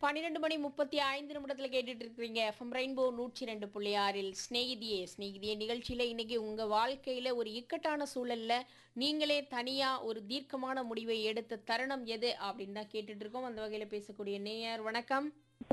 பன்னிரெண்டு மணி முப்பத்தி ஐந்து நிமிடத்தில் கேட்டுட்டு இருக்கிறீங்க எஃப்எம் ரெயின்போ நூற்றி ரெண்டு புள்ளி ஆறில் ஸ்நேகிதியே ஸ்நேகிதியே நிகழ்ச்சியில் இன்னைக்கு உங்கள் வாழ்க்கையில் ஒரு இக்கட்டான சூழல்ல நீங்களே தனியாக ஒரு தீர்க்கமான முடிவை எடுத்த தருணம் எது அப்படின்னு தான் கேட்டுட்டு இருக்கோம் அந்த வகையில் பேசக்கூடிய நேயர் வணக்கம்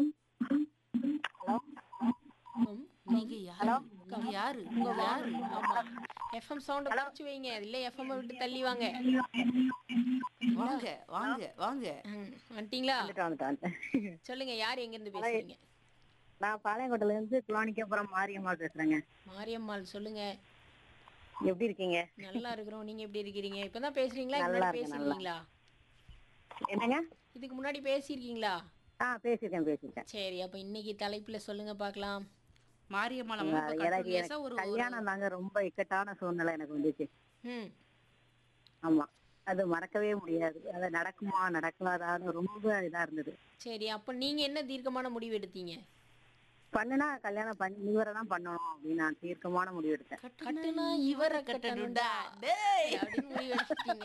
ம், நீங்க யாரு நீங்க யாரு உங்க யாரு ஆமா எஃப்எம் சவுண்டை குறைச்சு வைங்க இல்லை எஃப்எம் விட்டு தள்ளி வாங்க வாங்க வாங்க வாங்க ம், வந்துட்டீங்களா வந்துட்டேன், வந்துட்டேன். சொல்லுங்க யார் எங்கேருந்து பேசுறீங்க நான் பாளையங்கோட்டையில இருந்து குளானிக்கப்புறம் மாரியம்மாள் பேசுறேங்க மாரியம்மாள் சொல்லுங்க எப்படி இருக்கீங்க நல்லா இருக்கிறோம் நீங்க எப்படி இருக்கிறீங்க இப்பதான் பேசுறீங்களா இதுக்கு நல்லா முன்னாடி இருக்கேன், நல்லா. பேசிருக்கீங்களா என்னங்க இதுக்கு முன்னாடி பேசியிருக்கீங்களா ஆ பேசியிருக்கேன் பேசியிருக்கேன் சரி அப்ப இன்னைக்கு தலைப்புல சொல்லுங்க பார்க்கலாம் மாரியம்மாள் அம்மா இப்ப எனக்கு கட்டுலேசா எனக்கு ஒரு கல்யாணம் தாங்க ரொம்ப இக்கட்டான சூழ்நிலை எனக்கு வந்துச்சு ம் ஆமா அது மறக்கவே முடியாது அது நடக்குமா நடக்காதான்னு ரொம்ப இதா இருந்தது சரி அப்ப நீங்க என்ன தீர்க்கமான முடிவு எடுத்தீங்க பண்ணுனா கல்யாணம் பண்ணி இவரை தான் பண்ணணும் அப்படின்னு நான் தீர்க்கமான முடிவு எடுத்தேன் கட்டுனா இவரை கட்டணும்டா டேய். அப்படின்னு முடிவு எடுத்தீங்க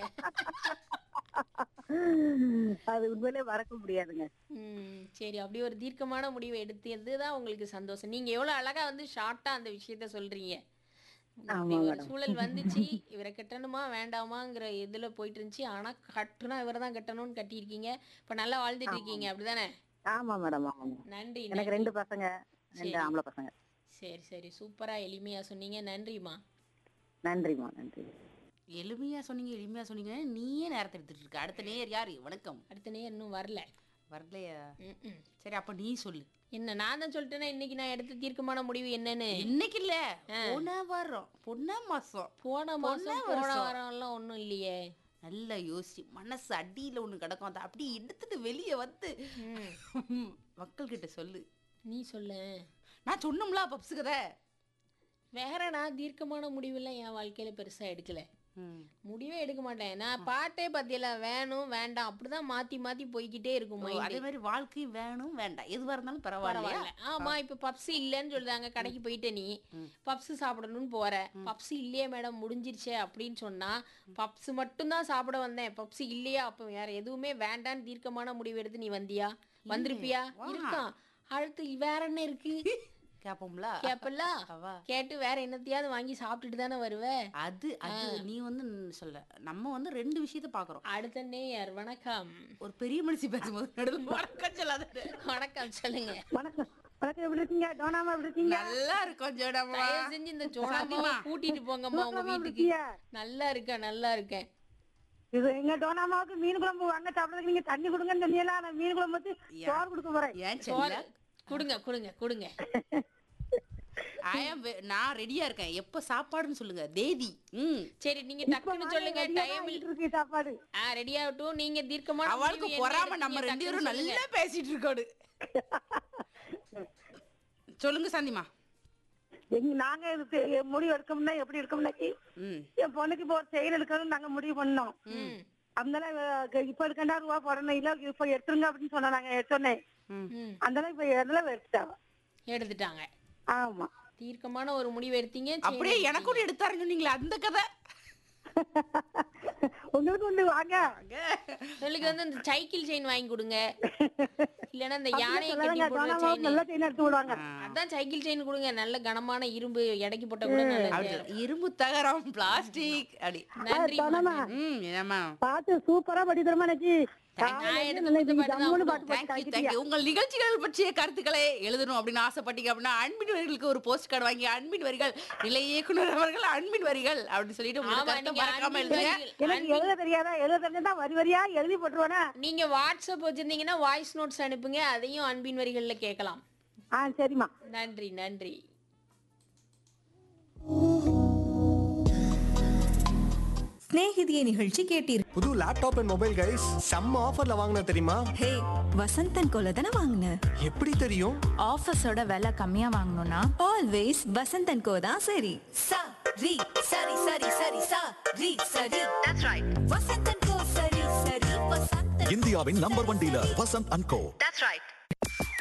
அது உண்மையிலே மறக்க முடியாதுங்க ம் சரி அப்படி ஒரு தீர்க்கமான முடிவை எடுத்தது தான் உங்களுக்கு சந்தோஷம் நீங்க எவ்வளவு அழகா வந்து ஷார்ட்டா அந்த விஷயத்த சொல்றீங்க இப்படி ஆமா ஒரு மேடம். சூழல் வந்துச்சு இவரை கட்டணுமா வேண்டாமாங்கிற இதுல போயிட்டு இருந்துச்சு ஆனா கட்டுனா இவரை தான் கட்டணும்னு கட்டியிருக்கீங்க இப்ப நல்லா வாழ்ந்துட்டு இருக்கீங்க அப்படிதானே ஆமா மேடம் ஆமா மேடம் நன்றி எனக்கு நன்றி. ரெண்டு பசங்க ரெண்டு சரி. ஆம்பளை பசங்க சரி சரி சூப்பரா எளிமையா சொன்னீங்க நன்றிம்மா நன்றிம்மா நன்றி எளிமையா சொன்னீங்க எளிமையா சொன்னீங்க நீயே நேரத்தை எடுத்துட்டு இருக்க அடுத்த நேயர் யாரு வணக்கம் அடுத்த நேரம் இன்னும் வரல வரலையா ம், ம். சரி அப்ப நீ சொல்லு என்ன நான் தான் சொல்லிட்டேன்னா இன்னைக்கு நான் எடுத்த தீர்க்கமான முடிவு என்னன்னு இன்னைக்கு இல்ல போன வாரம் பொன்ன மாசம் போன மாசம் போன போன வருஷம். வாரம் எல்லாம் ஒண்ணும் இல்லையே நல்லா யோசி மனசு அடியில ஒண்ணு கிடக்கும் அதை அப்படியே எடுத்துட்டு வெளியே வந்து ம். மக்கள் கிட்ட சொல்லு நீ சொல்லு நான் சொன்னோம்ல பப்ஸு கதை வேற நான் தீர்க்கமான முடிவெல்லாம் என் வாழ்க்கையில பெருசா எடுக்கல ம். முடிவே எடுக்க மாட்டேன் நான் பாட்டே பத்தியில வேணும் வேண்டாம் அப்படிதான் மாத்தி மாத்தி போய்க்கிட்டே இருக்கும் ஓ, mind. அதே மாதிரி வாழ்க்கை வேணும் வேண்டாம் எதுவா இருந்தாலும் பரவாயில்லையா பரவாயில்ல ஆமா இப்ப பப்ஸ் இல்லைன்னு சொல்றாங்க கடைக்கு போயிட்ட நீ பப்ஸ் சாப்பிடணும்னு போற பப்ஸ் இல்லையே மேடம் முடிஞ்சிருச்சே அப்படின்னு சொன்னா பப்ஸ் மட்டும் தான் சாப்பிட வந்தேன் பப்ஸ் இல்லையா அப்ப வேற எதுவுமே வேண்டான்னு தீர்க்கமான முடிவு எடுத்து நீ வந்தியா வந்திருப்பியா வா. இருக்கான் அடுத்து வேற என்ன இருக்கு கேப்போம்ல கேப்பல்ல அவா கேட்டு வேற என்னத்தையாவது வாங்கி சாப்பிட்டுட்டு தானே வருவ அது அது நீ வந்து ந- சொல்ல நம்ம வந்து ரெண்டு விஷயத்த பாக்குறோம் அடுத்த நேயர் வணக்கம் ஒரு பெரிய மனுஷி பேசும்போது நடுவில் வணக்கம் சொல்லாத வணக்கம் சொல்லுங்க வணக்கம் வணக்கம் எப்படி இருக்கீங்க டோனாமா எப்படி இருக்கீங்க நல்லா இருக்கும் ஜோடாமா தயவு செஞ்சு இந்த சோனாமாவை கூட்டிட்டு போங்கம்மா உங்க டோனாமா எப்படி வீட்டுக்கு இருக்கீங்க நல்லா இருக்கேன் நல்லா இருக்கேன் இது எங்க டோனாமாவுக்கு மீன் குழம்பு வாங்க சாப்பிடறதுக்கு நீங்க தண்ணி கொடுங்கன்னு சொன்னீங்களா நான் மீன் குழம்பு வச்சு சோறு கொடுக்க போறேன் ஏன் சோறு சொல்ல கொடுங்க கொடுங்க கொடுங்க I am ve- நான் ரெடியா இருக்கேன் எப்ப சாப்பாடுன்னு சொல்லுங்க தேதி ம் சரி நீங்க டக்குன்னு சொல்லுங்க டைம் இருக்கு சாப்பாடு ஆ ரெடி ஆகட்டும் நீங்க தீர்க்கமான அவளுக்கு முடிவு என்ன பொறாம நம்ம எடுத்தீங்க? ரெண்டு டக்குன்னு பேரும் சொல்லுங்க. நல்லா பேசிட்டு இருக்கோடு சொல்லுங்க சாந்திமா எங்க நாங்க இதுக்கு முடிவு எடுக்கணும்னா எப்படி எடுக்கணும்னா ம் என் பொண்ணுக்கு இப்போ ஒரு செயல் எடுக்கணும்னு நாங்க முடிவு பண்ணோம் ம், அதனால அஹ், இப்ப ரெண்டாயிரம் ரூபா போடணும் இல்ல இப்ப எடுத்துருங்க அப்படின்னு சொன்னா நாங்க சொன்னேன் ம் ம். அதனால இப்ப அதனால எடுத்துட்டாங்க எடுத்துட்டாங்க ஆமா தீர்க்கமான ஒரு முடிவு எடுத்தீங்க சரி, அப்படியே எனக்கு ஒன்று எடுத்தாருன்னு சொன்னீங்களே அந்த கதை உங்களுக்கு ஒண்ணு வாங்க சொல்லுங்க வந்து இந்த சைக்கிள் செயின் வாங்கி கொடுங்க இல்லைன்னா இந்த யானையை கட்டி சொல்லாதங்க போடுற டோனாமாவுக்கு செயின் நல்லா செயின் எடுத்து விடுவாங்க அதான் சைக்கிள் செயின் கொடுங்க நல்ல கனமான இரும்பு எடைக்கு போட்ட கூட அப்படி நல்லது சொல்ல. இரும்பு தகரம் பிளாஸ்டிக் அப்படி நன்றி டோனாமா ம் ஏமா பாட்டு சூப்பரா படி தருமா நச்சி நான் எடுத்து கொடுத்த பாட்டு தான் ஜம்முன்னு பாட்டு தேங்க்யூ பாடி தேங்க்யூ உங்கள் நிகழ்ச்சிகள் பற்றிய கருத்துக்களை எழுதணும் அப்படின்னு ஆசைப்பட்டீங்க அப்படின்னா அன்பின் வரிகளுக்கு ஒரு போஸ்ட் கார்டு வாங்கி அன்பின் வரிகள் நிலை இயக்குனர் அவர்கள் அன்பின் வரிகள் அப்படின்னு சொல்லிட்டு ஆமா உங்களுக்கு கருத்தை நீங்க மறக்காம அன்பின் எழுதுங்க வரிகள், எனக்கு எழுத தெரியாதா எழுத தெரிஞ்சா வரி வரியா எழுதி போட்டுருவானே நீங்க வாட்ஸ்அப் வச்சிருந்தீங்கன்னா வாய்ஸ் நோட்ஸ் அனுப்புங்க அதையும் அன்பின் வரிகள்ல கேட்கலாம் ஆ சரிம்மா நன்றி நன்றி சிநேகிதியை நிகழ்ச்சி கேட்டீர் புது லேப்டாப் அண்ட் மொபைல் கைஸ் செம்ம ஆஃபர்ல வாங்கின தெரியுமா ஹே வசந்தன் கோல தானே வாங்கின எப்படி தெரியும் ஆஃபீஸோட விலை கம்மியா வாங்கணும்னா ஆல்வேஸ் வசந்தன் கோ தான் சரி sa ri sari sari sari sa ri sari that's right vasantan ko sari sari vasantan இந்தியாவின் number one dealer Vasanth and co that's right